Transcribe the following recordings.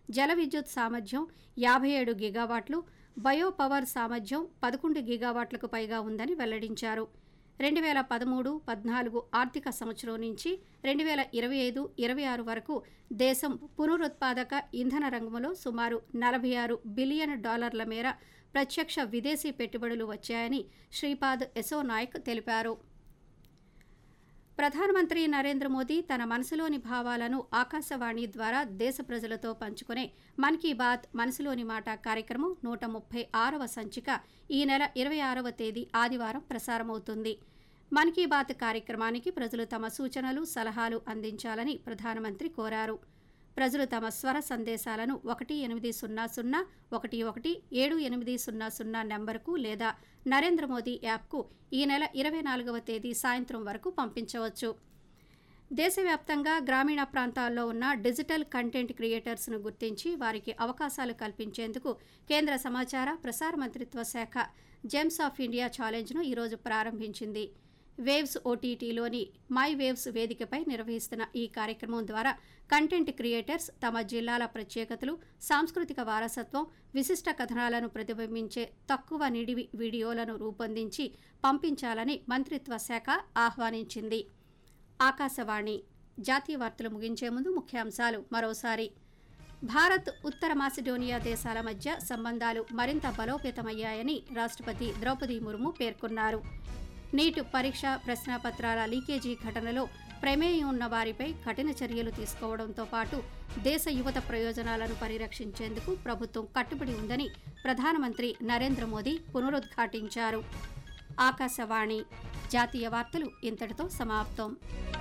జల విద్యుత్ సామర్థ్యం యాభై ఏడు గిగావాట్లు బయో పవర్ సామర్థ్యం పదకొండు గిగావాట్లకు పైగా ఉందని వెల్లడించారు రెండు వేల పదమూడు పద్నాలుగు ఆర్థిక సంవత్సరం నుంచి రెండు వేల ఇరవై ఐదు ఇరవై ఆరు వరకు దేశం పునరుత్పాదక ఇంధన రంగంలో సుమారు నలభై ఆరు బిలియన్ డాలర్ల మేర ప్రత్యక్ష విదేశీ పెట్టుబడులు వచ్చాయని శ్రీపాద్ యశో నాయక్ తెలిపారు ప్రధానమంత్రి నరేంద్ర మోదీ తన మనసులోని భావాలను ఆకాశవాణి ద్వారా దేశ ప్రజలతో పంచుకునే మన్ కీ బాత్ మనసులోని మాట కార్యక్రమం నూట ముప్పై ఆరవ సంచిక ఈ నెల ఇరవై ఆరవ తేదీ ఆదివారం ప్రసారమవుతుంది మన్ కీ బాత్ కార్యక్రమానికి ప్రజలు తమ సూచనలు సలహాలు అందించాలని ప్రధానమంత్రి కోరారు ప్రజలు తమ స్వర సందేశాలను ఒకటి ఎనిమిది సున్నా సున్నా ఒకటి ఒకటి ఏడు ఎనిమిది సున్నా సున్నా నెంబర్కు లేదా నరేంద్ర మోదీ యాప్కు ఈ నెల ఇరవై నాలుగవ తేదీ సాయంత్రం వరకు పంపించవచ్చు దేశవ్యాప్తంగా గ్రామీణ ప్రాంతాల్లో ఉన్న డిజిటల్ కంటెంట్ క్రియేటర్స్ను గుర్తించి వారికి అవకాశాలు కల్పించేందుకు కేంద్ర సమాచార ప్రసార మంత్రిత్వ శాఖ జెమ్స్ ఆఫ్ ఇండియా ఛాలెంజ్ను ఈరోజు ప్రారంభించింది వేవ్స్ ఓటీటీలోని మై వేవ్స్ వేదికపై నిర్వహిస్తున్న ఈ కార్యక్రమం ద్వారా కంటెంట్ క్రియేటర్స్ తమ జిల్లాల ప్రత్యేకతలు సాంస్కృతిక వారసత్వం విశిష్ట కథనాలను ప్రతిబింబించే తక్కువ నిడివి వీడియోలను రూపొందించి పంపించాలని మంత్రిత్వ శాఖ ఆహ్వానించింది ఆకాశవాణి జాతీయ వార్తలు ముగించే ముందు ముఖ్యాంశాలు మరోసారి భారత్ ఉత్తర మాసిడోనియా దేశాల మధ్య సంబంధాలు మరింత బలోపేతమయ్యాయని రాష్ట్రపతి ద్రౌపది ముర్ము పేర్కొన్నారు నీట్ పరీక్ష ప్రశ్నాపత్రాల లీకేజీ ఘటనలో ప్రమేయం ఉన్న వారిపై కఠిన చర్యలు తీసుకోవడంతో పాటు దేశ యువత ప్రయోజనాలను పరిరక్షించేందుకు ప్రభుత్వం కట్టుబడి ఉందని ప్రధానమంత్రి నరేంద్ర మోదీ పునరుద్ఘాటించారు ఆకాశవాణి జాతీయ వార్తలు ఇంతటితో సమాప్తం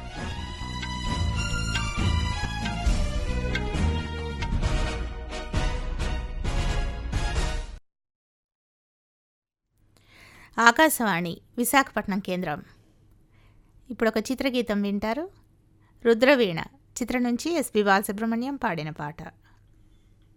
ఆకాశవాణి విశాఖపట్నం కేంద్రం ఇప్పుడు ఒక చిత్రగీతం వింటారు రుద్రవీణ చిత్రం నుంచి ఎస్పి బాలసుబ్రహ్మణ్యం పాడిన పాట